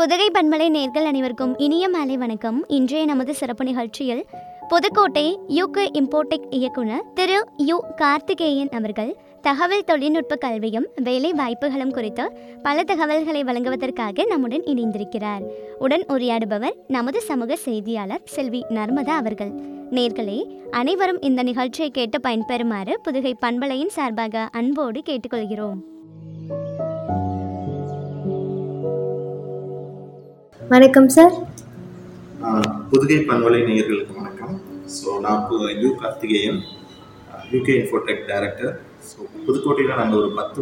புதுகை பண்பலை நேர்கள் அனைவருக்கும் இனிய மாலை வணக்கம் இன்றைய நமது சிறப்பு நிகழ்ச்சியில் புதுக்கோட்டை யூகே இம்போர்டெக் இயக்குனர் திரு யு கார்த்திகேயன் அவர்கள் தகவல் தொழில்நுட்ப கல்வியும் வேலை வாய்ப்புகளும் குறித்து பல தகவல்களை வழங்குவதற்காக நம்முடன் இணைந்திருக்கிறார் உடன் உரையாடுபவர் நமது சமூக செய்தியாளர் செல்வி நர்மதா அவர்கள் நேர்களே அனைவரும் இந்த நிகழ்ச்சியை கேட்டு பயன்பெறுமாறு புதுகை பண்பலையின் சார்பாக அன்போடு கேட்டுக்கொள்கிறோம் வணக்கம் சார் ஆஹ் புதுகை பண்பலை நேயர்களுக்கு வணக்கம் ஸோ நான் பு- U Karthikeyan UK Infotech director so புதுக்கோட்டையில் நாங்கள் ஒரு பத்து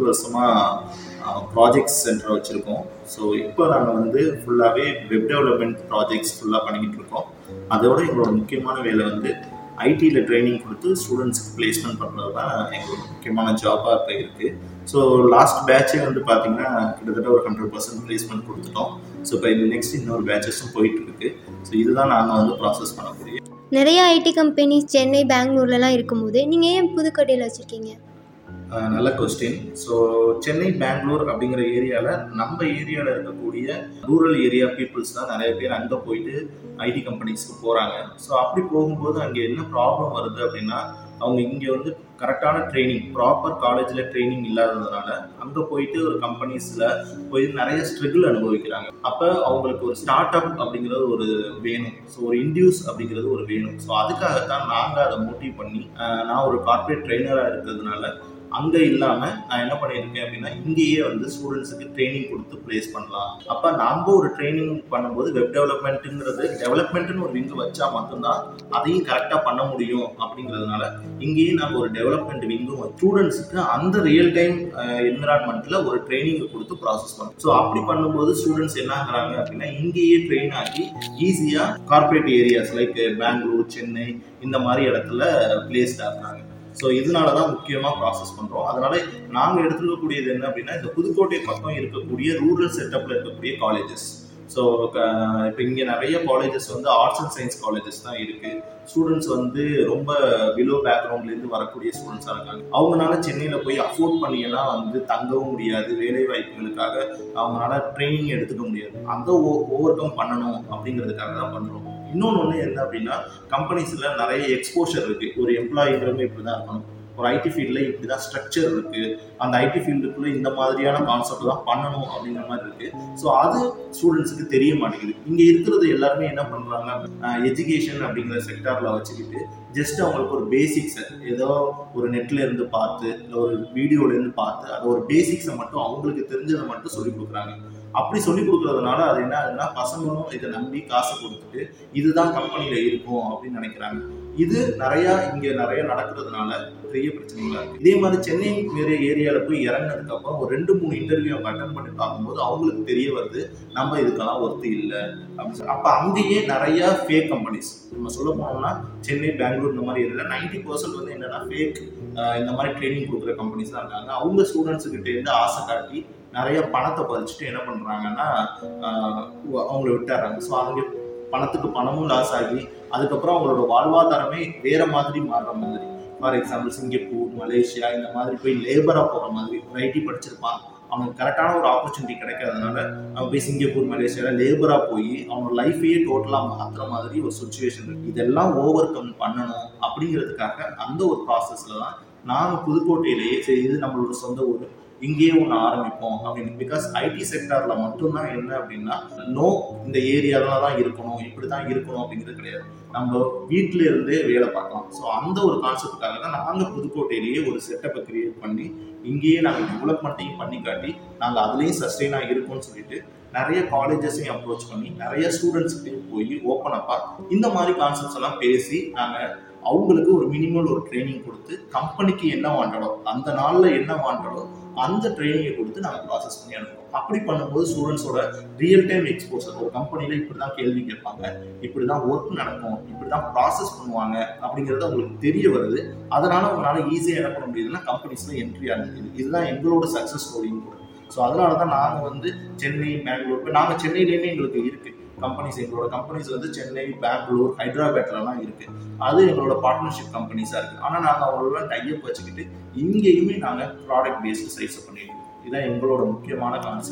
வருஷமாக ப்ராஜெக்ட்ஸ் சென்டர் வச்சுருக்கோம் ஸோ இப்போ நாங்கள் வந்து ஃபுல்லாகவே வெப் டெவலப்மெண்ட் ப்ராஜெக்ட்ஸ் ஃபுல்லாக பண்ணிக்கிட்டு இருக்கோம் அதோட எங்களோட முக்கியமான வேலை வந்து ஐடியில் ட்ரைனிங் கொடுத்து ஸ்டூடெண்ட்ஸ்க்கு பிளேஸ்மெண்ட் பண்ணுறது தான் எங்களோட முக்கியமான ஜாபாக இப்போ இருக்குது ஸோ லாஸ்ட் பேட்சே வந்து பார்த்தீங்கன்னா கிட்டத்தட்ட ஒரு ஹண்ட்ரட் பர்சன்ட் பிளேஸ்மெண்ட் கொடுத்துட்டோம் ஸோ இப்போ இந்த நெக்ஸ்ட் இன்னொரு பேட்சஸும் போயிட்டு இருக்கு ஸோ இதுதான் நாங்கள் வந்து ப்ராசஸ் பண்ணக்கூடிய நிறைய ஐடி கம்பெனிஸ் சென்னை பெங்களூர்லலாம் இருக்கும்போது நீங்கள் ஏன் புதுக்கோட்டையில் வச்சுருக்கீங்க அஹ், நல்ல கொஸ்டின் ஸோ சென்னை பெங்களூர் அப்படிங்கிற ஏரியாவில் நம்ம ஏரியாவில் இருக்கக்கூடிய ரூரல் ஏரியா பீப்புள்ஸ் தான் நிறைய பேர் அங்கே போயிட்டு ஐடி கம்பெனிஸ்க்கு போகிறாங்க ஸோ அப்படி போகும்போது அங்கே என்ன ப்ராப்ளம் வருது அப்படின்னா அவங்க இங்கே வந்து கரெக்டான ட்ரைனிங் ப்ராப்பர் காலேஜில் ட்ரைனிங் இல்லாததுனால அங்கே போயிட்டு ஒரு கம்பெனிஸில் போய் நிறைய ஸ்ட்ரகிள் அனுபவிக்கிறாங்க அப்போ அவங்களுக்கு ஒரு ஸ்டார்ட் அப் அப்படிங்கிறது ஒரு வேணும் ஸோ ஒரு இன்டியூஸ் அப்படிங்கிறது ஒரு வேணும் ஸோ அதுக்காகத்தான் நாங்கள் அதை மோட்டிவ் பண்ணி அஹ், நான் ஒரு கார்ப்பரேட் ட்ரைனராக இருக்கிறதுனால அங்கே இல்லாமல் நான் என்ன பண்ணியிருக்கேன் அப்படின்னா இங்கேயே வந்து ஸ்டூடெண்ட்ஸுக்கு ட்ரைனிங் கொடுத்து ப்ளேஸ் பண்ணலாம் அப்போ நம்ம ஒரு ட்ரைனிங் பண்ணும்போது வெப் டெவலப்மெண்ட்டுங்கிறது டெவலப்மெண்ட்டுன்னு ஒரு விங்கு வச்சா மட்டும்தான் அதையும் கரெக்டாக பண்ண முடியும் அப்படிங்கிறதுனால இங்கேயே நம்ம ஒரு டெவலப்மெண்ட் விங்கும் ஸ்டூடெண்ட்ஸுக்கு அந்த ரியல் டைம் என்விரான்மெண்ட்டில் ஒரு ட்ரைனிங் கொடுத்து ப்ராசஸ் பண்ணணும் ஸோ அப்படி பண்ணும்போது ஸ்டூடெண்ட்ஸ் என்ன ஆகுறாங்க அப்படின்னா இங்கேயே ட்ரெயின் ஆகி ஈஸியாக corporate areas like Bangalore Chennai இந்த மாதிரி இடத்துல பிளேஸ்ட் ஆகுறாங்க ஸோ இதனால தான் முக்கியமாக ப்ராசஸ் பண்ணுறோம் அதனால நாங்கள் எடுத்துக்கக்கூடியது என்ன அப்படின்னா இந்த புதுக்கோட்டை பக்கம் இருக்கக்கூடிய ரூரல் செட்டப்பில் இருக்கக்கூடிய காலேஜஸ் ஸோ இப்போ இங்கே நிறைய காலேஜஸ் வந்து ஆர்ட்ஸ் அண்ட் சயின்ஸ் காலேஜஸ் தான் இருக்குது ஸ்டூடெண்ட்ஸ் வந்து ரொம்ப பிலோ பேக்ரவுண்ட்லேருந்து வரக்கூடிய ஸ்டூடெண்ட்ஸாக இருக்காங்க அவங்களால சென்னையில் போய் அஃபோர்ட் பண்ணியெல்லாம் வந்து தங்கவும் முடியாது வேலை வாய்ப்புகளுக்காக அவங்களால ட்ரைனிங் எடுத்துக்க முடியாது அந்த ஓவர் கம் பண்ணணும் அப்படிங்கிறதுக்காக தான் பண்ணுறோம் இன்னொன்று ஒன்று என்ன அப்படின்னா கம்பெனிஸில் நிறைய எக்ஸ்போஷர் இருக்குது ஒரு எம்ப்ளாயிங்கிறவங்க இப்படி தான் இருக்கணும் ஒரு ஐடி ஃபீல்டில் இப்படி தான் ஸ்ட்ரக்சர் இருக்குது அந்த ஐடி ஃபீல்டுக்குள்ளே இந்த மாதிரியான கான்செப்ட் தான் பண்ணணும் அப்படிங்கிற மாதிரி இருக்குது ஸோ அது ஸ்டூடெண்ட்ஸுக்கு தெரிய மாட்டேங்குது இங்கே இருக்கிறது எல்லாருமே என்ன பண்ணுறாங்க எஜுகேஷன் அப்படிங்கிற செக்டாரில் வச்சுக்கிட்டு ஜஸ்ட் அவங்களுக்கு ஒரு பேசிக்ஸை ஏதோ ஒரு நெட்ல இருந்து பார்த்து இல்லை ஒரு வீடியோல இருந்து பார்த்து அதை ஒரு பேசிக்ஸை மட்டும் அவங்களுக்கு தெரிஞ்சதை மட்டும் சொல்லி கொடுக்குறாங்க அப்படி சொல்லி கொடுக்கறதுனால அது என்ன ஆகுதுன்னா பசங்களும் இதை நம்பி காசு கொடுத்துட்டு இதுதான் கம்பெனியில் இருக்கும் அப்படின்னு நினைக்கிறாங்க இது நிறையா இங்கே நிறைய நடக்கிறதுனால பெரிய பிரச்சனைகளா இருக்கு இதே மாதிரி சென்னை வேற ஏரியாவில் போய் இறங்கினதுக்கு அப்புறம் ஒரு ரெண்டு மூணு இன்டர்வியூ அவங்க அட்டன் பண்ணி பார்க்கும்போது அவங்களுக்கு தெரிய வருது நம்ம இதுக்கெல்லாம் ஒர்த்து இல்லை அப்படின்னு சொல்லி அப்போ அங்கேயே நிறைய ஃபேக் கம்பெனிஸ் நம்ம சொல்ல போனோம்னா சென்னை பெங்களூர் இந்த மாதிரி ஏரியாவில் நைன்டி பர்சன்ட் வந்து என்னன்னா ஃபேக் இந்த மாதிரி ட்ரைனிங் கொடுக்குற கம்பெனிஸ் தான் இருக்காங்க அவங்க ஸ்டூடெண்ட்ஸ் கிட்ட இருந்து ஆசை காட்டி நிறைய பணத்தை பறிச்சுட்டு என்ன பண்றாங்கன்னா ஆஹ் அவங்கள விட்டுறாங்க ஸோ அவங்க பணத்துக்கு பணமும் லாஸ் ஆகி அதுக்கப்புறம் அவங்களோட வாழ்வாதாரமே வேற மாதிரி மாறுற மாதிரி ஃபார் எக்ஸாம்பிள் சிங்கப்பூர் மலேசியா இந்த மாதிரி போய் லேபரா போற மாதிரி ஒரு ஐடி படிச்சிருப்பான் அவனுக்கு கரெக்டான ஒரு ஆப்பர்ச்சுனிட்டி கிடைக்காதனால அவன் போய் சிங்கப்பூர் மலேசியால லேபரா போய் அவனோட லைஃபையே டோட்டலா மாத்துற மாதிரி ஒரு சுச்சுவேஷன் இருக்கு இதெல்லாம் ஓவர் கம் பண்ணணும் அப்படிங்கிறதுக்காக அந்த ஒரு ப்ராசஸ்ல தான் நாங்கள் புதுக்கோட்டையிலேயே சரி இது நம்மளோட சொந்த ஊர் இங்கேயே ஒன்று ஆரம்பிப்போம் அப்படின்னு பிகாஸ் ஐடி செக்டாரில் மட்டும்தான் என்ன அப்படின்னா நோ இந்த ஏரியாவில் தான் இருக்கணும் இப்படி தான் இருக்கணும் அப்படிங்கிறது கிடையாது நம்ம வீட்டில இருந்தே வேலை பார்க்கலாம் ஸோ அந்த ஒரு கான்செப்டுக்காக தான் நாங்கள் புதுக்கோட்டையிலேயே ஒரு செட்டப்பை கிரியேட் பண்ணி இங்கேயே நாங்கள் டெவலப்மெண்ட்டையும் பண்ணி காட்டி நாங்கள் அதுலேயும் சஸ்டெயினாக இருக்கோம்னு சொல்லிட்டு நிறைய காலேஜஸையும் அப்ரோச் பண்ணி நிறைய ஸ்டூடெண்ட்ஸ்கிட்டையும் போய் ஓப்பன் அப்பாக இந்த மாதிரி கான்செப்ட்ஸ் எல்லாம் பேசி நாங்கள் அவங்களுக்கு ஒரு மினிமல் ஒரு ட்ரைனிங் கொடுத்து கம்பெனிக்கு என்ன வாண்டடோ அந்த நாளில் என்ன வாண்டடோ அந்த ட்ரைனிங்கை கொடுத்து நாங்கள் ப்ராசஸ் பண்ணி அனுப்புவோம் அப்படி பண்ணும்போது ஸ்டூடெண்ட்ஸோட ரியல் டைம் எக்ஸ்போசர் ஒரு கம்பெனியில் இப்படி தான் கேள்வி கேட்பாங்க இப்படி தான் ஒர்க் நடக்கும் இப்படி தான் ப்ராசஸ் பண்ணுவாங்க அப்படிங்கிறது அவங்களுக்கு தெரிய வருது அதனால உங்களால் ஈஸியாக என்ன பண்ண முடியுதுன்னா கம்பெனிஸில் என்ட்ரி ஆக முடியுது இதுதான் எங்களோட சக்ஸஸ் ஸ்டோரியும் கூட ஸோ அதனால தான் நாங்கள் வந்து சென்னை பெங்களூர் இப்போ நாங்கள் சென்னையிலேயுமே எங்களுக்கு இருக்குது கம்பெனிஸ் எங்களோட கம்பெனிஸ் வந்து சென்னை பெங்களூர் ஹைதராபாத்லலாம் இருக்குது அது எங்களோட பார்ட்னர்ஷிப் கம்பெனிஸாக இருக்குது ஆனால் நாங்கள் அவங்களோட டைப் வச்சுக்கிட்டு இங்கேயுமே நாங்கள் ப்ராடக்ட் பேஸ்டு சைஸை பண்ணிட்டு இருக்கோம் இதுதான் எங்களோட முக்கியமான கான்செப்ட்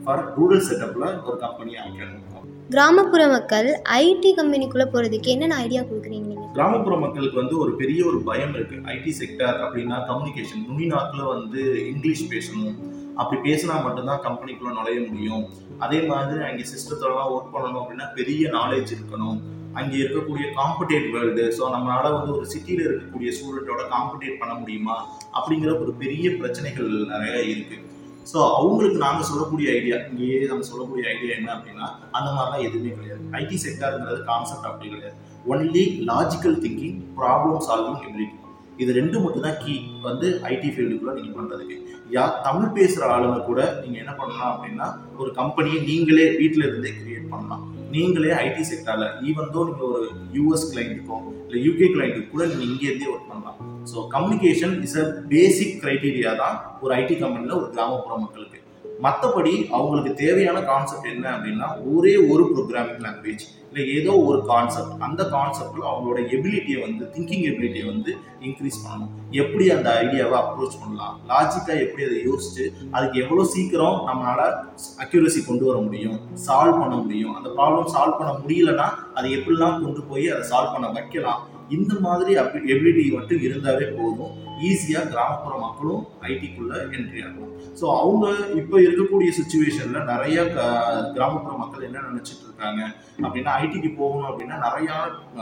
ஃபார் ரூரல் செட்டப்பில் ஒரு கம்பெனி அமைக்கணும் கிராமப்புற மக்கள் ஐடி கம்பெனிக்குள்ளே போகிறதுக்கு என்னென்ன ஐடியா கொடுக்குறீங்க நீங்கள் கிராமப்புற மக்களுக்கு வந்து ஒரு பெரிய ஒரு பயம் இருக்கு ஐடி செக்டர் அப்படின்னா கம்யூனிகேஷன் நுனிநாக்கில் வந்து இங்கிலீஷ் பேசணும் அப்படி பேசினா மட்டும்தான் கம்பெனிக்குள்ள நுழைய முடியும் அதே மாதிரி அங்கே சிஸ்டத்தெல்லாம் ஒர்க் பண்ணணும் அப்படின்னா பெரிய நாலேஜ் இருக்கணும் அங்கே இருக்கக்கூடிய காம்படேட் வேர்ல்டு ஸோ நம்மளால வந்து ஒரு சிட்டியில் இருக்கக்கூடிய ஸ்டூடெண்ட்டோட காம்படேட் பண்ண முடியுமா அப்படிங்கிற ஒரு பெரிய பிரச்சனைகள் நிறைய இருக்கு ஸோ அவங்களுக்கு நாங்கள் சொல்லக்கூடிய ஐடியா இங்கேயே நம்ம சொல்லக்கூடிய ஐடியா என்ன அப்படின்னா அந்த மாதிரிலாம் எதுவுமே கிடையாது ஐடி செக்டருங்கிறது கான்செப்ட் அப்படி கிடையாது only logical thinking problem solving ability இது ரெண்டு மட்டும் தான் கீ வந்து ஐடி ஃபீல்டுக்குள்ள நீங்கள் பண்ணுறதுக்கு யா தமிழ் பேசுகிற ஆளுங்க கூட நீங்கள் என்ன பண்ணலாம் அப்படின்னா ஒரு கம்பெனியை நீங்களே வீட்டில் இருந்தே கிரியேட் பண்ணலாம் நீங்களே ஐடி செக்டரில் ஈவன் தோ நீங்கள் ஒரு யூஎஸ் கிளைண்ட்டுக்கோ இல்லை யூகே கிளைண்ட்டுக்கு கூட நீங்கள் இங்கே இருந்தே ஒர்க் பண்ணலாம் so communication is a basic criteria தான் ஒரு ஐடி கம்பெனியில் ஒரு கிராமப்புற மக்களுக்கு மற்றபடி அவங்களுக்கு தேவையான கான்செப்ட் என்ன அப்படின்னா ஒரே ஒரு ப்ரோக்ராமிங் லாங்குவேஜ் இல்லை ஏதோ ஒரு கான்செப்ட் அந்த கான்செப்டில் அவங்களோட எபிலிட்டியை வந்து திங்கிங் எபிலிட்டியை வந்து இன்க்ரீஸ் பண்ணணும் எப்படி அந்த ஐடியாவை அப்ரோச் பண்ணலாம் லாஜிக்காக எப்படி அதை யோசிச்சு அதுக்கு எவ்வளோ சீக்கிரம் நம்மளால அக்யூரசி கொண்டு வர முடியும் சால்வ் பண்ண முடியும் அந்த ப்ராப்ளம் சால்வ் பண்ண முடியலன்னா அதை எப்படிலாம் கொண்டு போய் அதை சால்வ் பண்ண வைக்கலாம் இந்த மாதிரி எபிலிட்டி மட்டும் இருந்தாவே போதும் ஈஸியாக கிராமப்புற மக்களும் ஐடிக்குள்ளே என்ட்ரி ஆகும் ஸோ அவங்க இப்போ இருக்கக்கூடிய சுச்சுவேஷனில் நிறைய க- கிராமப்புற மக்கள் என்ன நினச்சிட்டு இருக்காங்க அப்படின்னா ஐடிக்கு போகணும் அப்படின்னா நிறையா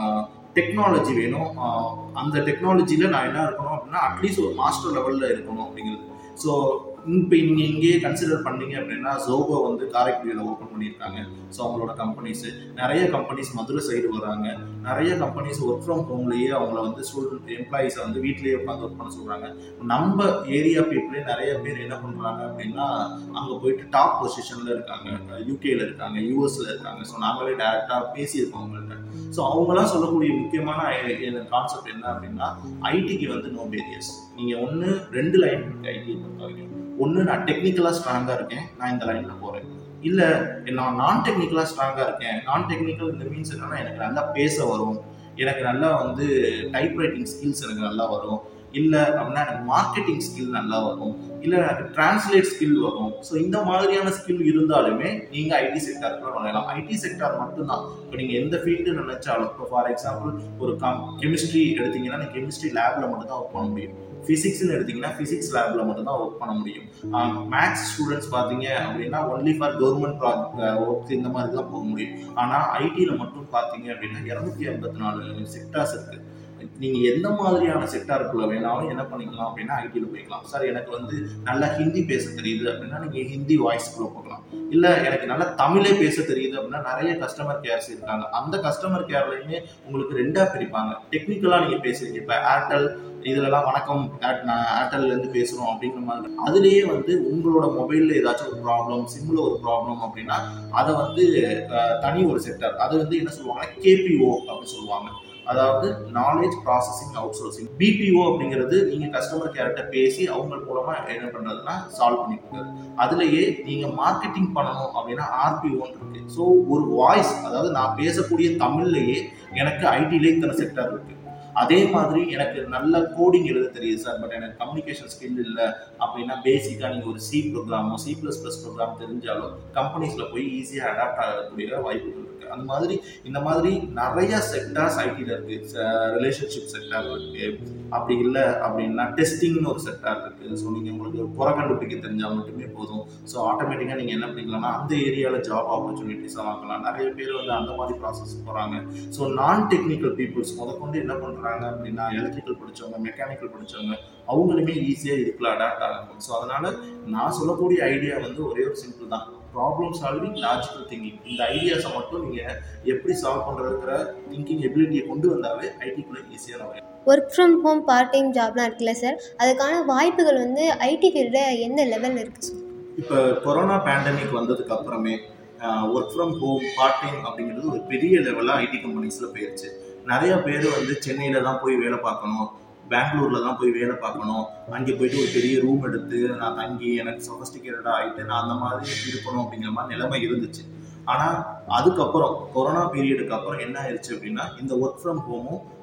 டெக்னாலஜி வேணும் ஆஹ் அந்த டெக்னாலஜியில் நான் என்ன இருக்கணும் அப்படின்னா அட்லீஸ்ட் ஒரு மாஸ்டர் லெவலில் இருக்கணும் அப்படிங்கிறது ஸோ இப்போ நீங்கள் இங்கேயே கன்சிடர் பண்ணீங்க அப்படின்னா ஜோகோ வந்து காரைக்குடியில் ஓப்பன் பண்ணியிருக்காங்க ஸோ அவங்களோட கம்பெனிஸு நிறைய கம்பெனிஸ் மதுரை சைடு வராங்க நிறைய கம்பெனிஸ் ஒர்க் ஃப்ரம் ஹோம்லேயே அவங்கள வந்து ஸ்டூடெண்ட் எம்ப்ளாயீஸை வந்து வீட்லேயே உட்காந்து ஒர்க் பண்ண சொல்கிறாங்க நம்ம ஏரியா பீப்புளே நிறைய பேர் என்ன பண்ணுறாங்க அப்படின்னா அங்கே போயிட்டு டாப் பொசிஷனில் இருக்காங்க யூகேல இருக்காங்க யூஎஸ்ல இருக்காங்க ஸோ நாங்களே டேரெக்டாக பேசியிருக்கோம் அவங்கள்ட்ட ஸோ அவங்களாம் சொல்லக்கூடிய முக்கியமான கான்செப்ட் என்ன அப்படின்னா ஐடிக்கு வந்து நோ பேரியர்ஸ் நீங்கள் ஒன்று ரெண்டு லைன் இருக்கு ஐடியை பொறுத்த வரைக்கும் ஒன்று நான் டெக்னிக்கலாக ஸ்ட்ராங்காக இருக்கேன் நான் இந்த லைனில் போகிறேன் இல்லை நான் நான் டெக்னிக்கலாக ஸ்ட்ராங்காக இருக்கேன் நான் டெக்னிக்கல் இந்த மீன்ஸ் என்னன்னா எனக்கு நல்லா பேச வரும் எனக்கு நல்லா வந்து டைப் ரைட்டிங் ஸ்கில்ஸ் எனக்கு நல்லா வரும் இல்லை அப்படின்னா எனக்கு மார்க்கெட்டிங் ஸ்கில் நல்லா வரும் இல்லை எனக்கு டிரான்ஸ்லேட் ஸ்கில் வரும் ஸோ இந்த மாதிரியான ஸ்கில் இருந்தாலுமே நீங்கள் ஐடி செக்டாருக்குள்ள நுழையலாம் ஐடி செக்டார் மட்டும்தான் இப்போ நீங்கள் எந்த ஃபீல்டு நினைச்சாலும் இப்போ ஃபார் எக்ஸாம்பிள் ஒரு கம் கெமிஸ்ட்ரி எடுத்தீங்கன்னா நீங்கள் கெமிஸ்ட்ரி லேபில் மட்டும் தான் ஒர்க் பண்ண முடியும் ஃபிசிக்ஸ்னு எடுத்தீங்கன்னா ஃபிசிக்ஸ் லேபில் மட்டும் தான் ஒர்க் பண்ண முடியும் மேத்ஸ் ஸ்டூடெண்ட்ஸ் பார்த்தீங்க அப்படின்னா only for government project work இந்த மாதிரி தான் போக முடியும் ஆனால் ஐடியில் மட்டும் பார்த்தீங்க அப்படின்னா இரநூத்தி ஐம்பத்தி நாலு செக்டார்ஸ் இருக்குது நீங்கள் எந்த மாதிரியான செக்டாருக்குள்ள வேணாலும் என்ன பண்ணிக்கலாம் அப்படின்னா ஐடியில் போய்க்கலாம் சார் எனக்கு வந்து நல்லா ஹிந்தி பேச தெரியுது அப்படின்னா நீங்கள் ஹிந்தி வாய்ஸ்க்குள்ளே போகலாம் இல்லை எனக்கு நல்லா தமிழே பேச தெரியுது அப்படின்னா நிறைய கஸ்டமர் கேர்ஸ் இருக்காங்க அந்த கஸ்டமர் கேர்லையுமே உங்களுக்கு ரெண்டாக பிரிப்பாங்க டெக்னிக்கலாக நீங்கள் பேசுறீங்க இப்போ ஏர்டெல் இதுலலாம் வணக்கம் ஏட்- நான் ஏர்டெல்லேருந்து பேசுகிறோம் அப்படிங்கிற மாதிரி அதுலேயே வந்து உங்களோட மொபைலில் ஏதாச்சும் ஒரு ப்ராப்ளம் சிம்மில் ஒரு ப்ராப்ளம் அப்படின்னா அதை வந்து அஹ், தனி ஒரு செக்டர் அது வந்து என்ன சொல்லுவாங்கன்னா கேபிஓ அப்படின்னு சொல்லுவாங்க அதாவது knowledge processing outsourcing BPO அப்படிங்கிறது நீங்கள் கஸ்டமர் கேர்கிட்ட பேசி அவங்க மூலமாக என்ன பண்ணுறதுன்னா சால்வ் பண்ணி கொடுக்குறது அதுலேயே நீங்கள் மார்க்கெட்டிங் பண்ணணும் அப்படின்னா ஆர்பிஓன்னு இருக்கு ஸோ ஒரு வாய்ஸ் அதாவது நான் பேசக்கூடிய தமிழ்லையே எனக்கு ஐடியிலே இத்தனை செக்டர் இருக்கு அதே மாதிரி எனக்கு நல்ல கோடிங் எழுத தெரியுது சார் பட் எனக்கு கம்யூனிகேஷன் ஸ்கில் இல்லை அப்படின்னா பேசிக்காக நீங்கள் ஒரு சி ப்ரோக்ராமோ சி ப்ளஸ் ப்ளஸ் ப்ரோக்ராம் தெரிஞ்சாலும் கம்பெனிஸில் போய் ஈஸியாக அடாப்ட் ஆகக்கூடிய வாய்ப்புகள் இருக்குது அந்த மாதிரி இந்த மாதிரி நிறைய செக்டார்ஸ் ஐடியில் இருக்குது ரிலேஷன்ஷிப் செக்டார் இருக்குது அப்படி இல்லை அப்படின்னா டெஸ்டிங்னு ஒரு செக்டார் இருக்குது ஸோ நீங்கள் உங்களுக்கு புற கண்டுபிடிக்க தெரிஞ்சால் மட்டுமே போதும் ஸோ ஆட்டோமேட்டிக்காக நீங்கள் என்ன பண்ணிக்கலாம்னா அந்த ஏரியாவில் ஜாப் ஆப்பர்ச்சுனிட்டிஸாக வாங்கலாம் நிறைய பேர் வந்து அந்த மாதிரி ப்ராசஸ் போகிறாங்க ஸோ நான் டெக்னிக்கல் பீப்புள்ஸ் முதற்கொண்டு என்ன பண்ணுறாங்க அப்படின்னா எலக்ட்ரிக்கல் படித்தவங்க மெக்கானிக்கல் படித்தவங்க அவங்களுமே ஈஸியாக இதுக்குள்ள அடாப்ட் ஆகணும் ஸோ அதனால் நான் சொல்லக்கூடிய ஐடியா வந்து ஒரே ஒரு சிம்பிள் தான் ப்ராப்ளம் சால்விங் லாஜிக்கல் திங்கிங் இந்த ஐடியாஸை மட்டும் நீங்கள் எப்படி சால்வ் பண்ணுறதுங்கிற திங்கிங் எபிலிட்டியை கொண்டு வந்தாவே ஐடிக்குள்ளே ஈஸியாக நம்ம work from home part time ஜாப்லாம் இருக்குல்ல சார் அதுக்கான வாய்ப்புகள் வந்து ஐடி ஃபீல்டில் எந்த லெவலில் இருக்குது சார் இப்போ கொரோனா பேண்டமிக் வந்ததுக்கு அப்புறமே work from home part time அப்படிங்கிறது ஒரு பெரிய லெவலில் ஐடி கம்பெனிஸில் போயிடுச்சு நிறைய பேர் வந்து சென்னையில் தான் போய் வேலை பார்க்கணும் பெங்களூரில் தான் போய் வேலை பார்க்கணும் அங்கே போயிட்டு ஒரு பெரிய ரூம் எடுத்து நான் தங்கி எனக்கு சொஃபஸ்டிகேட்டடாக ஆகிட்டு நான் அந்த மாதிரி இருக்கணும் அப்படிங்கிற மாதிரி நிலைமை இருந்துச்சு ஆனால் அதுக்கப்புறம் கொரோனா பீரியடுக்கு அப்புறம் என்ன ஆயிடுச்சு அப்படின்னா இந்த ஒர்க் ஃப்ரம் ஹோமும்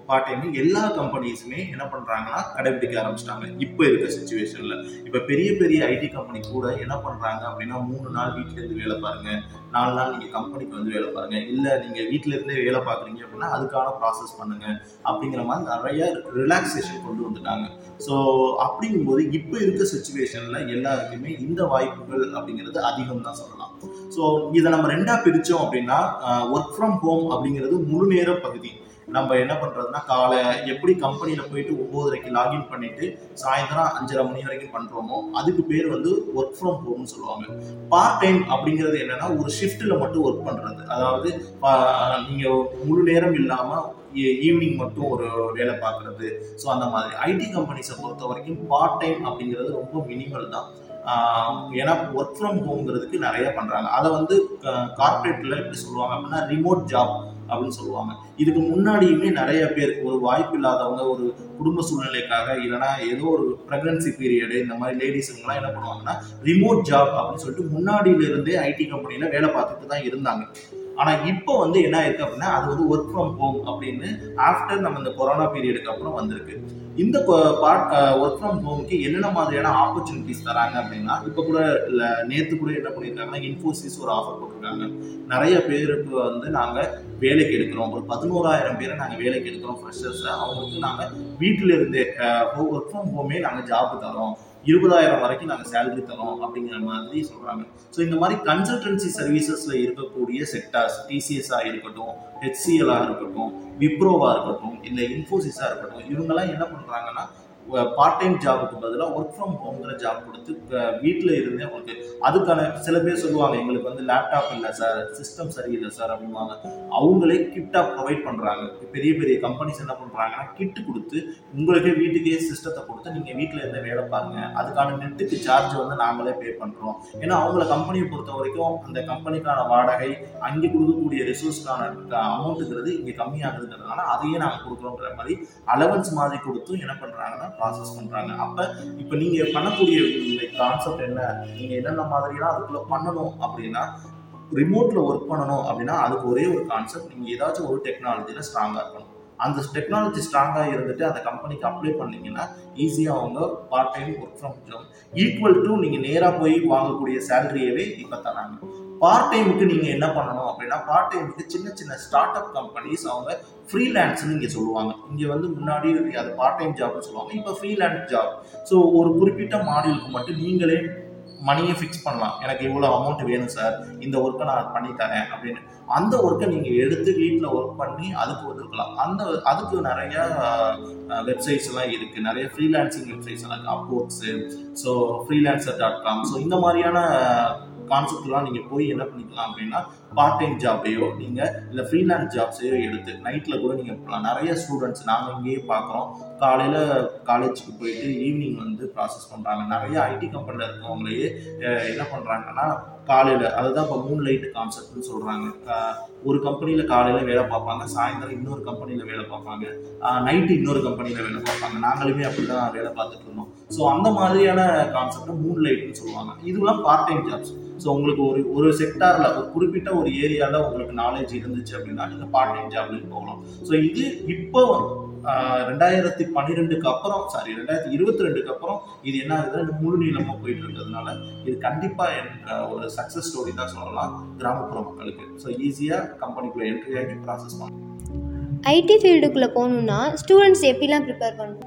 பார்ட் டைம் எல்லா கம்பெனிஸுமே என்ன பண்றாங்கன்னா கடைபிடிக்க ஆரம்பிச்சிட்டாங்க இப்போ இருக்க சுச்சுவேஷன்ல இப்போ பெரிய பெரிய ஐடி கம்பெனி கூட என்ன பண்றாங்க அப்படின்னா மூணு நாள் வீட்ல இருந்து வேலை பாருங்க நாலு நாள் நீங்க கம்பெனிக்கு வந்து வேலை பாருங்க இல்ல நீங்க வீட்ல இருந்தே வேலை பாக்குறீங்க அப்படின்னா அதுக்கான ப்ராசஸ் பண்ணுங்க அப்படிங்கிற மாதிரி நிறைய ரிலாக்ஸேஷன் கொண்டு வந்துட்டாங்க ஸோ அப்படிங்கும்போது இப்போ இருக்க சுச்சுவேஷன்ல எல்லாருக்குமே இந்த வாய்ப்புகள் அப்படிங்கிறது அதிகம் தான் சொல்லலாம் ஸோ இதை நம்ம ரெண்டா பிரிச்சோம் அப்படின்னா ஒர்க் ஃப்ரம் ஹோம் அப்படிங்கிறது முழு நேர பகுதி நம்ம என்ன பண்றதுன்னா காலை எப்படி கம்பெனியில போயிட்டு ஒன்பதரைக்கு லாகின் பண்ணிட்டு சாயந்தரம் அஞ்சரை மணி வரைக்கும் பண்றோமோ அதுக்கு பேர் வந்து ஒர்க் ஃப்ரம் ஹோம்னு சொல்லுவாங்க பார்ட் டைம் அப்படிங்கிறது என்னன்னா ஒரு ஷிஃப்ட்ல மட்டும் ஒர்க் பண்றது அதாவது ஆஹ், நீங்க முழு நேரம் இல்லாம ஈவினிங் மட்டும் ஒரு வேலை பார்க்கறது ஸோ அந்த மாதிரி ஐடி கம்பெனிஸை பொறுத்த வரைக்கும் பார்ட் டைம் அப்படிங்கிறது ரொம்ப மினிமல் தான் ஆஹ், ஏன்னா ஒர்க் ஃப்ரம் ஹோம்ங்கிறதுக்கு நிறைய பண்றாங்க அதை வந்து கார்பரேட்ல எப்படி சொல்லுவாங்க அப்படின்னா ரிமோட் ஜாப் அப்படின்னு சொல்லுவாங்க இதுக்கு முன்னாடியுமே நிறைய பேர் ஒரு வாய்ப்பு இல்லாதவங்க ஒரு குடும்ப சூழ்நிலைக்காக இல்லைன்னா ஏதோ ஒரு ப்ரெக்னன்சி பீரியடு இந்த மாதிரி லேடிஸுங்கெல்லாம் என்ன பண்ணுவாங்கன்னா ரிமோட் ஜாப் அப்படின்னு சொல்லிட்டு முன்னாடியில இருந்தே ஐடி கம்பெனியில் வேலை பார்த்துட்டு தான் இருந்தாங்க ஆனால் இப்போ வந்து என்ன ஆயிருக்கு அப்படின்னா அது வந்து ஒர்க் ஃப்ரம் ஹோம் அப்படின்னு ஆஃப்டர் நம்ம இந்த கொரோனா பீரியடுக்கு அப்புறம் வந்திருக்கு இந்த பார்ட் ஒர்க் ஃப்ரம் ஹோமுக்கு என்னென்ன மாதிரியான ஆப்பர்ச்சுனிட்டிஸ் தராங்க அப்படின்னா இப்போ கூட இல்லை நேற்று கூட என்ன பண்ணியிருக்காங்கன்னா இன்ஃபோசிஸ் ஒரு ஆஃபர் போட்டிருக்காங்க நிறைய பேருக்கு வந்து நாங்கள் வேலைக்கு எடுக்கிறோம் ஒரு பதினோராயிரம் பேரை நாங்கள் வேலைக்கு எடுக்கிறோம் ஃப்ரெஷர்ஸை அவங்களுக்கு நாங்கள் வீட்டில இருந்தே ஒர்க் ஃப்ரம் ஹோமே நாங்கள் ஜாப் தரோம் இருபதாயிரம் வரைக்கும் நாங்கள் சேலரி தரோம் அப்படிங்கிற மாதிரி சொல்கிறாங்க ஸோ இந்த மாதிரி கன்சல்டன்சி சர்வீசஸில் இருக்கக்கூடிய செக்டார்ஸ் டிசிஎஸ்ஸாக இருக்கட்டும் ஹெச்சிஎலாக இருக்கட்டும் விப்ரோவாக இருக்கட்டும் இல்லை இன்ஃபோசிஸாக இருக்கட்டும் இவங்கெல்லாம் என்ன பண்ணுறாங்கன்னா பார்ட் டைம் ஜாபுக்கு பதிலாக ஒர்க் ஃப்ரம் ஹோம்ங்கிற ஜாப் கொடுத்து வீட்டில் இருந்தே அவங்களுக்கு அதுக்கான சில பேர் சொல்லுவாங்க எங்களுக்கு வந்து லேப்டாப் இல்லை சார் சிஸ்டம் சரியில்லை சார் அப்படின்வாங்க அவங்களே கிட்டாக ப்ரொவைட் பண்ணுறாங்க பெரிய பெரிய கம்பெனிஸ் என்ன பண்ணுறாங்கன்னா கிட்டு கொடுத்து உங்களுக்கே வீட்டுக்கே சிஸ்டத்தை கொடுத்து நீங்கள் வீட்டில் இருந்தே வேலை பாருங்க அதுக்கான நெட்டுக்கு சார்ஜ் வந்து நாங்களே பே பண்ணுறோம் ஏன்னா அவங்கள கம்பெனியை பொறுத்த வரைக்கும் அந்த கம்பெனிக்கான வாடகை அங்கே கொடுக்கக்கூடிய ரிசோர்ஸ்க்கான அமௌண்ட்டுங்கிறது இங்கே கம்மியாகுதுங்கிறதுனால அதையே நாங்கள் கொடுக்குறோங்கிற மாதிரி அலவன்ஸ் மாதிரி கொடுத்தும் என்ன பண்ணுறாங்கன்னா ப்ராசஸ் பண்ணுறாங்க அப்போ இப்போ நீங்கள் பண்ணக்கூடிய கான்செப்ட் என்ன நீங்கள் என்னென்ன மாதிரிலாம் அதுக்குள்ளே பண்ணணும் அப்படின்னா ரிமோட்டில் ஒர்க் பண்ணணும் அப்படின்னா அதுக்கு ஒரே ஒரு கான்செப்ட் நீங்கள் ஏதாச்சும் ஒரு டெக்னாலஜியில் ஸ்ட்ராங்காக இருக்கணும் அந்த டெக்னாலஜி ஸ்ட்ராங்காக இருந்துட்டு அந்த கம்பெனிக்கு அப்ளை பண்ணீங்கன்னா ஈஸியாக அவங்க part time work from home equal to நீங்கள் நேராக போய் வாங்கக்கூடிய சேலரியவே இப்போ தராங்க பார்ட் டைமுக்கு நீங்கள் என்ன பண்ணணும் அப்படின்னா பார்ட் டைமுக்கு சின்ன சின்ன ஸ்டார்ட் அப் கம்பெனிஸ் அவங்க ஃப்ரீலான்ஸ்னு இங்கே சொல்லுவாங்க இங்கே வந்து முன்னாடி அது பார்ட் டைம் ஜாப்னு சொல்லுவாங்க இப்போ ஃப்ரீலான்ஸ் ஜாப் ஸோ ஒரு குறிப்பிட்ட மாடியூலுக்கு மட்டும் நீங்களே மணியை ஃபிக்ஸ் பண்ணலாம் எனக்கு இவ்வளோ அமௌண்ட் வேணும் சார் இந்த ஒர்க்கை நான் பண்ணி தரேன் அப்படின்னு அந்த ஒர்க்கை நீங்கள் எடுத்து வீட்டில் ஒர்க் பண்ணி அதுக்கு ஒதுக்கலாம் அந்த அதுக்கு நிறைய வெப்சைட்ஸ் எல்லாம் இருக்குது நிறைய ஃப்ரீலான்சிங் வெப்சைட்ஸ் எல்லாம் இருக்குது Upworks so freelancer dot com so இந்த மாதிரியான கான்செப்ட்லாம் நீங்கள் போய் என்ன பண்ணிக்கலாம் அப்படின்னா பார்ட் டைம் ஜாப்பையோ நீங்கள் இல்லை ஃப்ரீலான்ஸ் ஜாப்ஸையோ எடுத்து நைட்டில் கூட நீங்கள் போகலாம் நிறைய ஸ்டூடெண்ட்ஸ் நாங்கள் இங்கேயே பார்க்குறோம் காலையில் காலேஜுக்கு போயிட்டு ஈவினிங் வந்து ப்ராசஸ் பண்ணுறாங்க நிறைய ஐடி கம்பெனியில் இருக்கவங்களையே அஹ், என்ன பண்ணுறாங்கன்னா காலையில் அதுதான் இப்போ மூன் லைட் கான்செப்ட்னு சொல்கிறாங்க ஒரு கம்பெனியில் காலையில் வேலை பார்ப்பாங்க சாயந்தரம் இன்னொரு கம்பெனியில் வேலை பார்ப்பாங்க நைட்டு இன்னொரு கம்பெனியில் வேலை பார்ப்பாங்க நாங்களுமே அப்படி தான் வேலை பார்த்துட்டு இருந்தோம் ஸோ அந்த மாதிரியான கான்செப்டை மூன் லைட்னு சொல்லுவாங்க இதுலாம் பார்ட் டைம் ஜாப்ஸ் ஸோ உங்களுக்கு ஒரு ஒரு செக்டாரில் ஒரு குறிப்பிட்ட ஒரு ஏரியாவில் உங்களுக்கு நாலேஜ் இருந்துச்சு அப்படின்னா நீங்கள் பார்ட் டைம் ஜாப்லேயும் போகலாம் ஸோ இது இப்போ ஆஹ், ரெண்டாயிரத்தி பன்னிரெண்டுக்கு அப்புறம் சாரி ரெண்டாயிரத்தி இருபத்தி ரெண்டுக்கு அப்புறம் இது என்ன ஆகுதுன்னா முழு நீளமாக போயிட்டு இருக்கிறதுனால இது கண்டிப்பாக ஒரு சக்ஸஸ் ஸ்டோரி தான் சொல்லலாம் கிராமப்புற மக்களுக்கு ஸோ ஈஸியாக கம்பெனிக்குள்ளே என்ட்ரி ஆகி ப்ராசஸ் பண்ணலாம் ஐடி ஃபீல்டுக்குள்ளே போகணுன்னா ஸ்டூடெண்ட்ஸ் எப்படிலாம் ப்ரிப்பேர் பண்ணணும்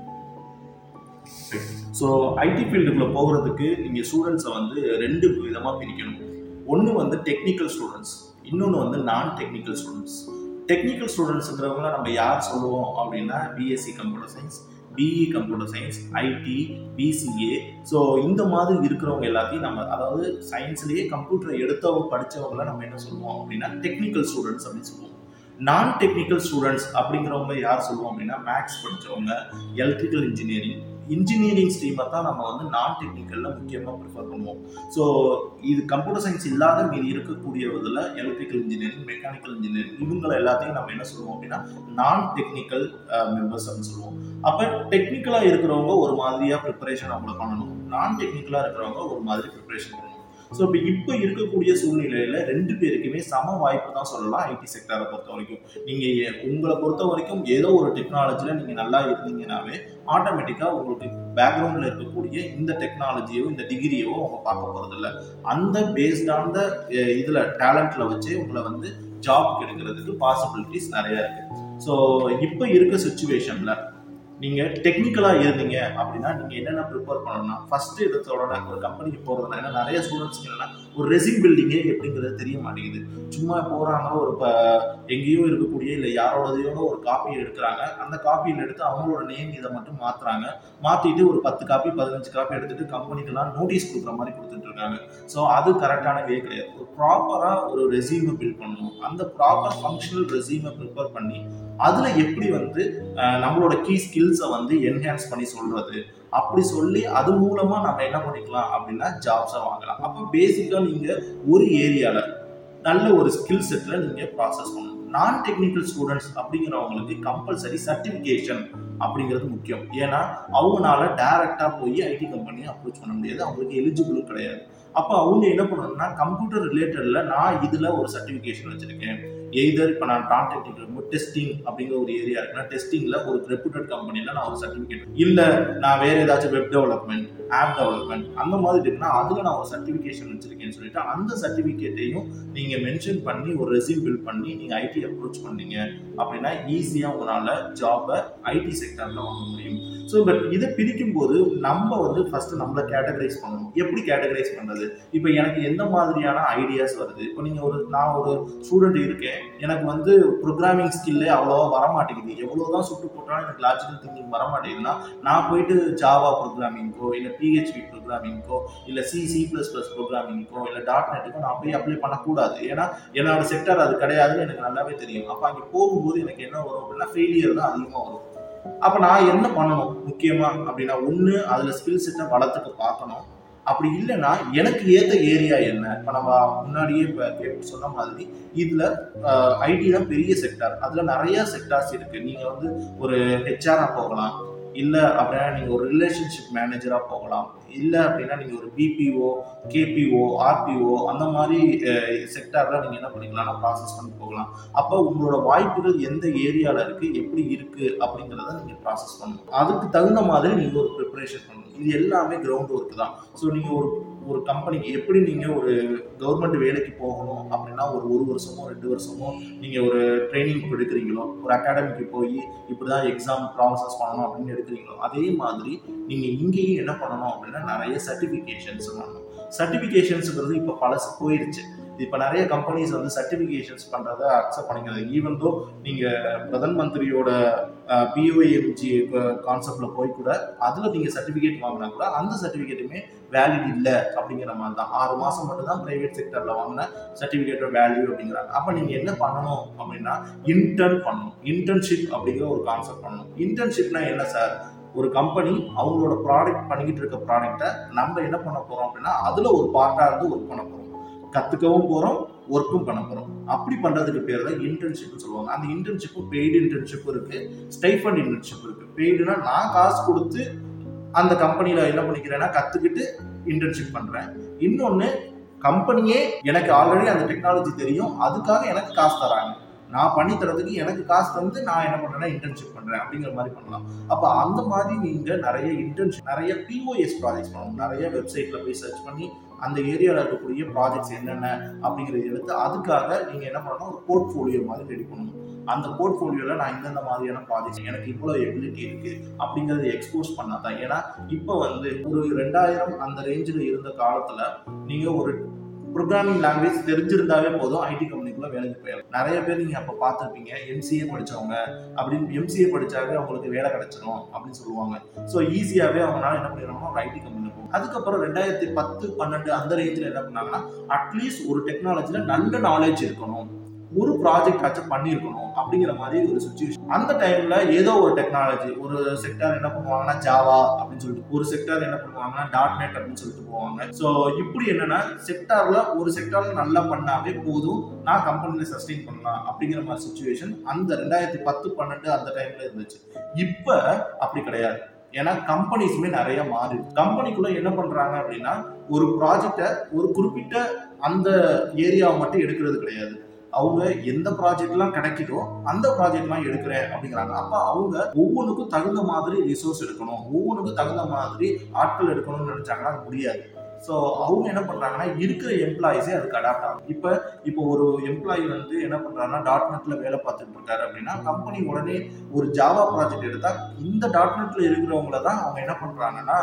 ஸோ ஐடி ஃபீல்டுக்குள்ளே போகிறதுக்கு நீங்கள் ஸ்டூடெண்ட்ஸை வந்து ரெண்டு விதமாக பிரிக்கணும் ஒன்று வந்து டெக்னிக்கல் ஸ்டூடெண்ட்ஸ் இன்னொன்று வந்து நான் டெக்னிக்கல் ஸ்டூடெண்ட்ஸ் டெக்னிக்கல் ஸ்டூடெண்ட்ஸுங்கிறவங்கள நம்ம யார் சொல்லுவோம் அப்படின்னா BSc computer science BE computer science IT BCA so இந்த மாதிரி இருக்கிறவங்க எல்லாத்தையும் நம்ம அதாவது சயின்ஸ்லேயே கம்ப்யூட்டரை எடுத்தவங்க படித்தவங்கள நம்ம என்ன சொல்லுவோம் அப்படின்னா டெக்னிக்கல் ஸ்டூடெண்ட்ஸ் அப்படின்னு சொல்லுவோம் நான் டெக்னிக்கல் ஸ்டூடெண்ட்ஸ் அப்படிங்கிறவங்க யார் சொல்லுவோம் அப்படின்னா மேக்ஸ் படித்தவங்க எலக்ட்ரிக்கல் இன்ஜினியரிங் இன்ஜினியரிங் ஸ்ட்ரீமை தான் நம்ம வந்து நான் டெக்னிக்கலில் முக்கியமாக ப்ரிஃபர் பண்ணுவோம் ஸோ இது கம்ப்யூட்டர் சயின்ஸ் இல்லாத மீதி இருக்கக்கூடியதில் எலக்ட்ரிக்கல் இன்ஜினியரிங் மெக்கானிக்கல் இன்ஜினியரிங் இவங்களை எல்லாத்தையும் நம்ம என்ன சொல்லுவோம் அப்படின்னா நான் டெக்னிக்கல் மெம்பர்ஸ் அப்படின்னு சொல்லுவோம் அப்போ டெக்னிக்கலாக இருக்கிறவங்க ஒரு மாதிரியாக ப்ரிப்பரேஷன் அவங்கள பண்ணணும் நான் டெக்னிக்கலாக இருக்கிறவங்க ஒரு மாதிரி ப்ரிப்பரேஷன் பண்ணணும் ஸோ இப்போ இப்போ இருக்கக்கூடிய சூழ்நிலையில ரெண்டு பேருக்குமே சம வாய்ப்பு தான் சொல்லலாம் ஐடி செக்டரை பொறுத்த வரைக்கும் நீங்க எ- உங்களை பொறுத்த வரைக்கும் ஏதோ ஒரு டெக்னாலஜில நீங்க நல்லா இருந்தீங்கன்னாவே ஆட்டோமேட்டிக்கா உங்களுக்கு பேக்ரவுண்ட்ல இருக்கக்கூடிய இந்த டெக்னாலஜியோ இந்த டிகிரியோ அவங்க பார்க்க போறது இல்ல அந்த பேஸ்டான இதுல டேலண்ட்ல வச்சு உங்களை வந்து ஜாப் கிடைக்கிறதுக்கு பாசிபிலிட்டிஸ் நிறைய இருக்கு ஸோ இப்போ இருக்க சுச்சுவேஷன்ல நீங்க டெக்னிக்கலா இருந்தீங்க அப்படின்னா நீங்க என்னென்ன ப்ரிப்பேர் பண்ணணும்னா ஃபர்ஸ்ட் இடத்தோட ஒரு கம்பெனிக்கு போறதுனா ஏன்னா நிறைய ஸ்டூடெண்ட்ஸ்க்கு என்னன்னா ஒரு ரெசிங் பில்டிங்கே எப்படிங்கிறது தெரிய மாட்டேங்குது சும்மா போறாங்க ஒரு இப்போ எங்கேயோ இருக்கக்கூடிய இல்லை யாரோடதையோட ஒரு காப்பி எடுக்கிறாங்க அந்த காப்பியில் எடுத்து அவங்களோட நேம் இதை மட்டும் மாத்துறாங்க மாத்திட்டு ஒரு பத்து காப்பி பதினஞ்சு காப்பி எடுத்துட்டு கம்பெனிக்கெல்லாம் நோட்டீஸ் கொடுக்குற மாதிரி கொடுத்துட்டு இருக்காங்க ஸோ அது கரெக்டான வே கிடையாது ஒரு ப்ராப்பராக ஒரு ரெசியூமை பில்ட் பண்ணணும் அந்த ப்ராப்பர் ஃபங்க்ஷனல் ரெசியூமை ப்ரிப்பேர் பண்ணி அதில் எப்படி வந்து அஹ், நம்மளோட கீ ஸ்கில்ஸை வந்து என்ஹான்ஸ் பண்ணி சொல்றது அப்படி சொல்லி அது மூலமா நம்ம என்ன பண்ணிக்கலாம் அப்படின்னா ஜாப்ஸை வாங்கலாம் அப்போ பேசிக்காக நீங்க ஒரு ஏரியால நல்ல ஒரு ஸ்கில் செட்ல நீங்க ப்ராசஸ் பண்ணணும் நான் டெக்னிக்கல் ஸ்டூடெண்ட்ஸ் அப்படிங்கிறவங்களுக்கு கம்பல்சரி சர்டிஃபிகேஷன் அப்படிங்கிறது முக்கியம் ஏன்னா அவங்கனால டைரக்டா போய் ஐடி கம்பெனியை அப்ரோச் பண்ண முடியாது அவங்களுக்கு எலிஜிபிளும் கிடையாது அப்போ அவங்க என்ன பண்ணணும்னா கம்ப்யூட்டர் ரிலேட்டட்ல நான் இதுல ஒரு சர்டிஃபிகேஷன் வச்சிருக்கேன் எய்தர் இப்போ நான் நான் டெக்னிக்கல் டெஸ்டிங் அப்படிங்கிற ஒரு ஏரியா இருக்குன்னா டெஸ்டிங்ல ஒரு ரெப்யூட்டட் கம்பெனில நான் ஒரு சர்டிஃபிகேட் இல்ல நான் வேற ஏதாச்சும் வெப் டெவலப்மெண்ட் ஆப் டெவலப்மெண்ட் அந்த மாதிரி இருக்குன்னா அதுல நான் ஒரு சர்டிஃபிகேஷன் வச்சிருக்கேன்னு சொல்லிட்டு அந்த சர்டிஃபிகேட்டையும் நீங்க மென்ஷன் பண்ணி ஒரு ரெசியூம் பில்ட் பண்ணி நீங்க ஐடி அப்ரோச் பண்ணீங்க அப்படின்னா ஈஸியா உங்களால ஜாபை ஐடி செக்டர்ல வாங்க முடியும் ஸோ பட் இதை பிரிக்கும் போது நம்ம வந்து ஃபர்ஸ்ட் நம்மளை கேட்டகரைஸ் பண்ணணும் எப்படி கேட்டகரைஸ் பண்றது இப்போ எனக்கு எந்த மாதிரியான ஐடியாஸ் வருது இப்போ நீங்க ஒரு நான் ஒரு ஸ்டூடெண்ட் இருக்கேன் எனக்கு வந்து ப்ரோக்ராமிங் ஸ்கில்லே அவ்வளோவா வர மாட்டேங்குது எவ்வளோதான் சுட்டு போட்டாலும் எனக்கு லாஜிக்கல் திங்கிங் வர மாட்டேங்குதுன்னா நான் போயிட்டு ஜாவா ப்ரோக்ராமிங்க்கோ இல்லை பிஹெச்பி ப்ரோக்ராமிங்க்கோ இல்லை சி சி ப்ளஸ் ப்ளஸ் ப்ரோக்ராமிங்க்கோ இல்லை டாட் நெட்டுக்கோ நான் போய் அப்ளை பண்ணக்கூடாது ஏன்னா என்னோட செக்டர் அது கிடையாதுன்னு எனக்கு நல்லாவே தெரியும் அப்போ அங்கே போகும்போது எனக்கு என்ன வரும் அப்படின்னா ஃபெயிலியர் தான் அதிகமாக வரும் அப்போ நான் என்ன பண்ணணும் முக்கியமா அப்படின்னா ஒன்று அதில் ஸ்கில் செட்டை வளர்த்துக்க பார்க்கணும் அப்படி இல்லைன்னா எனக்கு ஏற்ற ஏரியா என்ன இப்போ நம்ம முன்னாடியே இப்போ கேட்டு சொன்ன மாதிரி இதில் ஐடி தான் பெரிய செக்டார் அதில் நிறைய செக்டார்ஸ் இருக்குது நீங்கள் வந்து ஒரு ஹெச்ஆராக போகலாம் இல்லை அப்படின்னா நீங்கள் ஒரு ரிலேஷன்ஷிப் மேனேஜராக போகலாம் இல்லை அப்படின்னா நீங்கள் ஒரு பிபிஓ கேபிஓ ஆர்பிஓ அந்த மாதிரி செக்டாரில் நீங்கள் என்ன பண்ணிக்கலாம்னா ப்ராசஸ் பண்ணி போகலாம் அப்போ உங்களோட வாய்ப்புகள் எந்த ஏரியாவில் இருக்குது எப்படி இருக்குது அப்படிங்கிறத நீங்கள் ப்ராசஸ் பண்ணணும் அதுக்கு தகுந்த மாதிரி நீங்கள் ஒரு ப்ரிப்பரேஷன் பண்ணணும் இது எல்லாமே கிரவுண்ட் ஒர்க் தான் ஸோ நீங்கள் ஒரு ஒரு கம்பெனிக்கு எப்படி நீங்கள் ஒரு கவர்மெண்ட் வேலைக்கு போகணும் அப்படின்னா ஒரு ஒரு வருஷமோ ரெண்டு வருஷமோ நீங்கள் ஒரு ட்ரைனிங் எடுக்கிறீங்களோ ஒரு அகாடமிக்கு போய் இப்படி தான் எக்ஸாம் ப்ராசஸ் பண்ணணும் அப்படின்னு எடுக்கிறீங்களோ அதே மாதிரி நீங்கள் இங்கேயும் என்ன பண்ணணும் அப்படின்னா நிறைய சர்டிஃபிகேஷன்ஸ் பண்ணணும் சர்டிஃபிகேஷன்ஸுங்கிறது இப்போ பழசு போயிடுச்சு இப்போ நிறைய கம்பெனிஸ் வந்து சர்டிஃபிகேஷன்ஸ் பண்ணுறதை அக்செப்ட் பண்ணிக்கிறது ஈவன் தோ நீங்கள் பிரதன் மந்திரியோட பிஓஎம்ஜி கான்செப்டில் போய் கூட அதில் நீங்கள் சர்டிஃபிகேட் வாங்கினா கூட அந்த சர்டிஃபிகேட்டுமே வேலிட் இல்லை அப்படிங்கிற மாதிரி தான் ஆறு மாதம் மட்டும் தான் ப்ரைவேட் செக்டரில் வாங்கின சர்டிஃபிகேட்டோட வேல்யூ அப்படிங்கிறாங்க அப்போ நீங்கள் என்ன பண்ணணும் அப்படின்னா இன்டர்ன் பண்ணணும் இன்டர்ன்ஷிப் அப்படிங்கிற ஒரு கான்செப்ட் பண்ணணும் இன்டர்ன்ஷிப்னா என்ன சார் ஒரு கம்பெனி அவங்களோட ப்ராடக்ட் பண்ணிக்கிட்டு இருக்க ப்ராடக்ட்டை நம்ம என்ன பண்ண போகிறோம் அப்படின்னா அதில் ஒரு பார்ட்டாக இருந்து ஒர்க் பண்ண போகிறோம் கற்றுக்கவும் போகிறோம் ஒர்க்கும் பண்ண போகிறோம் அப்படி பண்ணுறதுக்கு பேர் தான் இன்டர்ன்ஷிப்னு சொல்லுவாங்க அந்த இன்டர்ன்ஷிப்பு பெய்டு இன்டர்ன்ஷிப் இருக்குது ஸ்டைஃபண்ட் இன்டர்ன்ஷிப் இருக்குது பெய்டுனா நான் காசு கொடுத்து அந்த கம்பெனியில் என்ன பண்ணிக்கிறேன்னா கற்றுக்கிட்டு இன்டர்ன்ஷிப் பண்ணுறேன் இன்னொன்று கம்பெனியே எனக்கு ஆல்ரெடி அந்த டெக்னாலஜி தெரியும் அதுக்காக எனக்கு காசு தராங்க நான் பண்ணி தரதுக்கு எனக்கு காசு தந்து நான் என்ன பண்ணுறேன்னா இன்டர்ன்ஷிப் பண்ணுறேன் அப்படிங்கிற மாதிரி பண்ணலாம் அப்போ அந்த மாதிரி நீங்கள் நிறைய இன்டர்ன்ஷிப் நிறைய பிஓஎஸ் ப்ராஜெக்ட்ஸ் பண்ணணும் நிறைய வெப்சைட்டில் போய் சர்ச் பண்ணி அந்த ஏரியாவில் இருக்கக்கூடிய ப்ராஜெக்ட்ஸ் என்னென்ன அப்படிங்கிறத எடுத்து அதுக்காக நீங்கள் என்ன பண்ணணும் ஒரு போர்ட்ஃபோலியோ மாதிரி ரெடி பண்ணணும் அந்த போர்ட்ஃபோலியோவில் நான் இந்தந்த மாதிரியான ப்ராஜெக்ட்ஸ் எனக்கு இவ்வளோ எபிலிட்டி இருக்குது அப்படிங்கிறத எக்ஸ்போஸ் பண்ணால் தான் ஏன்னா இப்போ வந்து ஒரு ரெண்டாயிரம் அந்த ரேஞ்சில் இருந்த காலத்தில் நீங்கள் ஒரு ப்ரோக்ராமிங் லாங்குவேஜ் தெரிஞ்சிருந்தாவே போதும் ஐடி கம்பெனிக்குள்ள வேலைக்கு போயிடலாம் நிறைய பேர் நீங்கள் அப்போ பார்த்துருப்பீங்க எம்சிஏ படித்தவங்க அப்படின்னு எம்சிஏ படித்தாவே அவங்களுக்கு வேலை கிடைச்சிடும் அப்படின்னு சொல்லுவாங்க ஸோ ஈஸியாகவே அவங்களால என்ன பண்ணிடுறாங்கன்னா ஒரு ஐடி கம்பெனியில் போகும் அதுக்கப்புறம் ரெண்டாயிரத்தி பத்து பன்னெண்டு அந்த ரேஞ்சில் என்ன பண்ணாங்கன்னா அட்லீஸ்ட் ஒரு டெக்னாலஜியில் நல்ல நாலேஜ் இருக்கணும் ஒரு ப்ராஜெக்ட் ஆச்சும் பண்ணியிருக்கணும் அப்படிங்கிற மாதிரி ஒரு சுச்சுவேஷன் அந்த டைம்ல ஏதோ ஒரு டெக்னாலஜி ஒரு செக்டார் என்ன பண்ணுவாங்கன்னா ஜாவா அப்படின்னு சொல்லிட்டு ஒரு செக்டார் என்ன பண்ணுவாங்கன்னா டாட் நெட் அப்படின்னு சொல்லிட்டு போவாங்க ஸோ இப்படி என்னன்னா செக்டார்ல ஒரு செக்டார்ல நல்லா பண்ணாவே போதும் நான் கம்பெனில சஸ்டெயின் பண்ணலாம் அப்படிங்கிற மாதிரி சுச்சுவேஷன் அந்த ரெண்டாயிரத்தி பத்து பன்னெண்டு அந்த டைம்ல இருந்துச்சு இப்போ அப்படி கிடையாது ஏன்னா கம்பெனிஸுமே நிறைய மாறி கம்பெனிக்குள்ள என்ன பண்றாங்க அப்படின்னா ஒரு ப்ராஜெக்டை ஒரு குறிப்பிட்ட அந்த ஏரியாவை மட்டும் எடுக்கிறது கிடையாது அவங்க எந்த ப்ராஜெக்ட்லாம் கிடைக்குதோ அந்த ப்ராஜெக்ட்லாம் எடுக்கிறேன் அப்படிங்கிறாங்க அப்போ அவங்க ஒவ்வொன்றுக்கும் தகுந்த மாதிரி ரிசோர்ஸ் எடுக்கணும் ஒவ்வொன்றுக்கும் தகுந்த மாதிரி ஆட்கள் எடுக்கணும்னு நினைச்சாங்கன்னா அது முடியாது ஸோ அவங்க என்ன பண்ணுறாங்கன்னா இருக்கிற எம்ப்ளாயிஸே அதுக்கு அடாப்ட் ஆகும் இப்போ இப்போ ஒரு எம்ப்ளாயி வந்து என்ன பண்ணுறாங்கன்னா டாட் நெட்டில் வேலை பார்த்துட்டு இருக்காரு அப்படின்னா கம்பெனி உடனே ஒரு ஜாவா ப்ராஜெக்ட் எடுத்தால் இந்த டாட் நெட்டில் இருக்கிறவங்கள தான் அவங்க என்ன பண்ணுறாங்கன்னா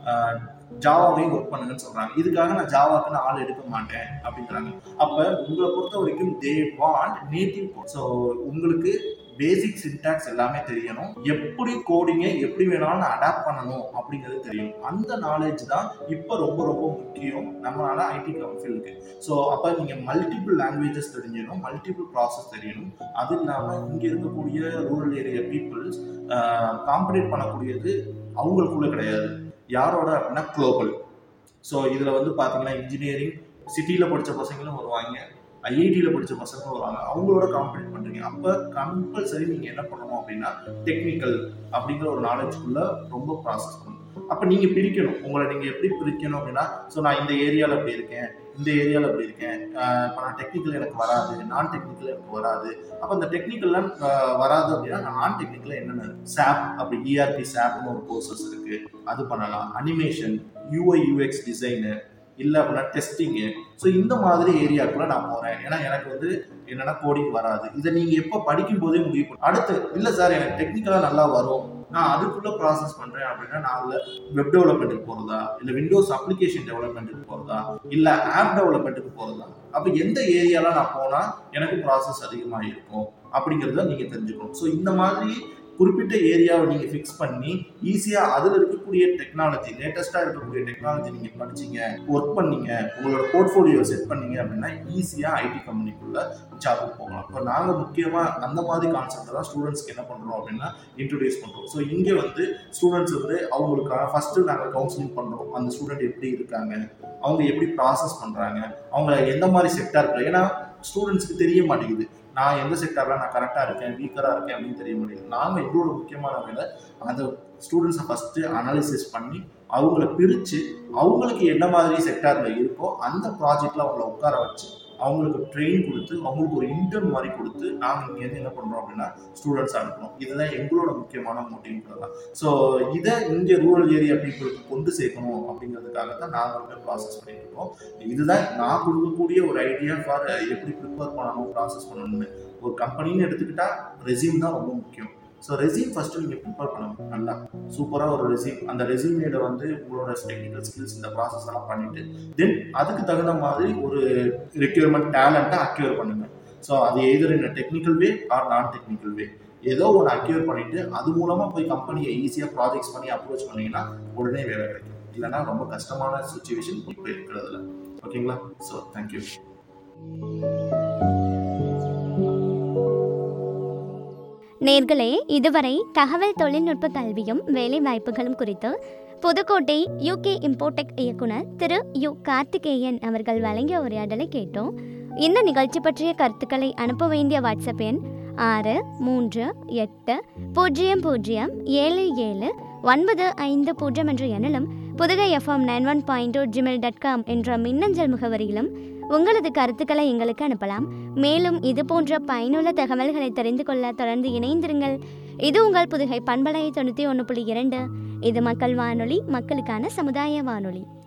ஜாவாவையும் ஒர்க் பண்ணுங்கன்னு சொல்கிறாங்க இதுக்காக நான் ஜாவாக்கு ஆள் எடுக்க மாட்டேன் அப்படிங்கிறாங்க அப்போ உங்களை பொறுத்த வரைக்கும் தே வாண்ட் நேட்டிவ் ஸோ உங்களுக்கு பேசிக் சின்டாக்ஸ் எல்லாமே தெரியணும் எப்படி கோடிங்கை எப்படி வேணாலும் அடாப்ட் பண்ணணும் அப்படிங்கிறது தெரியும் அந்த நாலேஜ் தான் இப்போ ரொம்ப ரொம்ப முக்கியம் நம்மளால ஐடி ஃபீல்டுக்கு ஸோ அப்போ நீங்கள் மல்டிபிள் லாங்குவேஜஸ் தெரிஞ்சிடணும் மல்டிபிள் ப்ராசஸ் தெரியணும் அது இல்லாமல் இங்கே இருக்கக்கூடிய ரூரல் ஏரியா பீப்புள்ஸ் காம்படேட் பண்ணக்கூடியது அவங்களுக்குள்ள கிடையாது யாரோட அப்படின்னா குளோபல் ஸோ இதில் வந்து பார்த்தீங்கன்னா இன்ஜினியரிங் சிட்டியில் படித்த பசங்களும் வருவாங்க ஐஐடியில் படித்த பசங்களும் வருவாங்க அவங்களோட காம்படேட் பண்ணுறீங்க அப்போ கம்பல்சரி நீங்கள் என்ன பண்ணணும் அப்படின்னா டெக்னிக்கல் அப்படிங்கிற ஒரு நாலேஜ்குள்ளே ரொம்ப ப்ராசஸ் பண்ணணும் அப்போ நீங்கள் பிரிக்கணும் உங்களை நீங்கள் எப்படி பிரிக்கணும் அப்படின்னா ஸோ நான் இந்த ஏரியாவில் அப்படி இருக்கேன் இந்த ஏரியாவில் அப்படி இருக்கேன் இப்போ நான் டெக்னிக்கல் எனக்கு வராது நான் டெக்னிக்கல் எனக்கு வராது அப்போ இந்த டெக்னிக்கல்லாம் வராது அப்படின்னா நான் நான் டெக்னிக்கல் என்னென்ன சாப் அப்படி இஆர்பி சாப்னு ஒரு கோர்சஸ் இருக்குது அது பண்ணலாம் அனிமேஷன் யூஐ யூஎக்ஸ் டிசைனு இல்லை அப்படின்னா டெஸ்டிங்கு ஸோ இந்த மாதிரி ஏரியாக்குள்ள நான் போகிறேன் ஏன்னா எனக்கு வந்து என்னன்னா கோடிங் வராது இதை நீங்கள் எப்போ படிக்கும் போதே முடிவு பண்ண அடுத்து இல்லை சார் எனக்கு டெக்னிக்கலாக நல்லா வரும் நான் அதுக்குள்ளே ப்ராசஸ் பண்ணுறேன் அப்படின்னா நான் அதில் வெப் டெவலப்மெண்ட்டுக்கு போகிறதா இல்லை விண்டோஸ் அப்ளிகேஷன் டெவலப்மெண்ட்டுக்கு போகிறதா இல்லை ஆப் டெவலப்மெண்ட்டுக்கு போகிறதா அப்போ எந்த ஏரியாவில் நான் போனால் எனக்கு ப்ராசஸ் அதிகமாக இருக்கும் அப்படிங்கிறத நீங்கள் தெரிஞ்சுக்கணும் ஸோ இந்த மாதிரி குறிப்பிட்ட ஏரியாவை நீங்கள் ஃபிக்ஸ் பண்ணி ஈஸியாக அதில் இருக்கக்கூடிய டெக்னாலஜி லேட்டஸ்ட்டாக இருக்கக்கூடிய டெக்னாலஜி நீங்கள் படிச்சீங்க ஒர்க் பண்ணீங்க உங்களோட போர்ட்ஃபோலியோ செட் பண்ணீங்க அப்படின்னா ஈஸியாக ஐடி கம்பெனிக்குள்ளே ஜாபுக்கு போகலாம் இப்போ நாங்கள் முக்கியமாக அந்த மாதிரி கான்செப்டை தான் ஸ்டூடெண்ட்ஸ்க்கு என்ன பண்ணுறோம் அப்படின்னா இன்ட்ரடியூஸ் பண்ணுறோம் ஸோ இங்கே வந்து ஸ்டூடெண்ட்ஸ் வந்து அவங்களுக்கான ஃபஸ்ட்டு நாங்கள் கவுன்சிலிங் பண்ணுறோம் அந்த ஸ்டூடெண்ட் எப்படி இருக்காங்க அவங்க எப்படி ப்ராசஸ் பண்ணுறாங்க அவங்க எந்த மாதிரி செக்டார் ஏன்னா ஸ்டூடெண்ட்ஸ்க்கு தெரிய மாட்டேங்குது நான் எந்த செக்டாரில் நான் கரெக்டாக இருக்கேன் வீக்கராக இருக்கேன் அப்படின்னு தெரிய மாட்டேங்குது நாங்கள் எங்களோட முக்கியமான வேலை அந்த ஸ்டூடெண்ட்ஸை ஃபஸ்ட்டு அனாலிசிஸ் பண்ணி அவங்கள பிரித்து அவங்களுக்கு என்ன மாதிரி செக்டாரில் இருக்கோ அந்த ப்ராஜெக்டில் அவங்கள உட்கார வச்சு அவங்களுக்கு ட்ரெயின் கொடுத்து அவங்களுக்கு ஒரு இன்டர்ன் மாதிரி கொடுத்து நாங்கள் இங்கேருந்து என்ன பண்ணுறோம் அப்படின்னா ஸ்டூடெண்ட்ஸ் அனுப்புறோம் இதுதான் எங்களோட முக்கியமான மோட்டிவ் தான் ஸோ இதை இங்கே ரூரல் ஏரியா பீப்புளுக்கு கொண்டு சேர்க்கணும் அப்படிங்கிறதுக்காக தான் நாங்கள் வந்து ப்ராசஸ் பண்ணிட்டு இருக்கோம் இதுதான் நான் கொடுக்கக்கூடிய ஒரு ஐடியா ஃபார் எப்படி ப்ரிப்பேர் பண்ணணும் ப்ராசஸ் பண்ணணும்னு ஒரு கம்பெனின்னு எடுத்துக்கிட்டால் ரெசியூம் தான் ரொம்ப முக்கியம் ஸோ ரெசியூம் ஃபஸ்ட்டு நீங்கள் ப்ரிப்பேர் பண்ணணும் நல்லா சூப்பராக ஒரு ரெசியூம் அந்த ரெசியூமேல வந்து உங்களோட டெக்னிக்கல் ஸ்கில்ஸ் இந்த ப்ராசஸ் எல்லாம் பண்ணிட்டு தென் அதுக்கு தகுந்த மாதிரி ஒரு ரெக்யூர்மெண்ட் டேலண்ட்டை அக்யூர் பண்ணுங்க ஸோ அது எதிர் என்ன technical way or non technical way ஏதோ ஒன்று அக்யூர் பண்ணிட்டு அது மூலமாக போய் கம்பெனியை ஈஸியாக ப்ராஜெக்ட்ஸ் பண்ணி அப்ரோச் பண்ணீங்கன்னா உடனே வேலை கிடைக்கும் இல்லைன்னா ரொம்ப கஷ்டமான சுச்சுவேஷன் இப்போ இருக்கிறதுல ஓகேங்களா ஸோ தேங்க்யூ நேர்களே இதுவரை தகவல் தொழில்நுட்ப கல்வியும் வேலை வாய்ப்புகளும் குறித்து புதுக்கோட்டை யூகே இம்போடெக் இயக்குனர் திரு யு கார்த்திகேயன் அவர்கள் வழங்கிய உரையாடலை கேட்டோம் இந்த நிகழ்ச்சி பற்றிய கருத்துக்களை அனுப்ப வேண்டிய வாட்ஸ்அப் எண் ஆறு மூன்று எட்டு பூஜ்ஜியம் பூஜ்ஜியம் ஏழு ஏழு ஒன்பது ஐந்து பூஜ்ஜியம் என்ற எண்ணிலும் Pudugai FM nine one point two Gmail dot com என்ற மின்னஞ்சல் முகவரியிலும் உங்களது கருத்துக்களை எங்களுக்கு அனுப்பலாம் மேலும் இது போன்ற பயனுள்ள தகவல்களை தெரிந்து கொள்ள தொடர்ந்து இணைந்திருங்கள் இது உங்கள் புதுகை பண்பலை தொண்ணூற்றி ஒன்று புள்ளி இரண்டு இது மக்கள் வானொலி மக்களுக்கான சமுதாய வானொலி